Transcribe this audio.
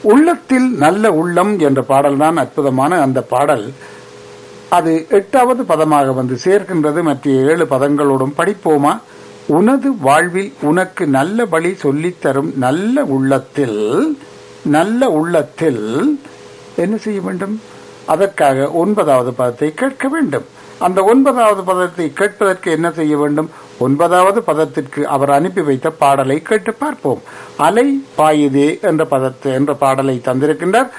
உள்ளத்தில் நல்ல உள்ளம் என்ற பாடல்தான் அற்புதமான அந்த பாடல் அது எட்டாவது பதமாக வந்து சேர்க்கின்றது மற்ற ஏழு பதங்களோடும் படிப்போமா உனது வாழ்வில் உனக்கு நல்ல வழி சொல்லித் தரும் நல்ல உள்ளத்தில் நல்ல உள்ளத்தில் என்ன செய்ய வேண்டும் அதற்காக ஒன்பதாவது பதத்தை கேட்க வேண்டும் அந்த ஒன்பதாவது பதத்தை கேட்பதற்கு என்ன செய்ய வேண்டும் ஒன்பதாவது பதத்திற்கு அவர் அனுப்பி வைத்த பாடலை கேட்டு பார்ப்போம் அலை பாயுதே என்ற பதத்தை என்ற பாடலை தந்திருக்கின்றார்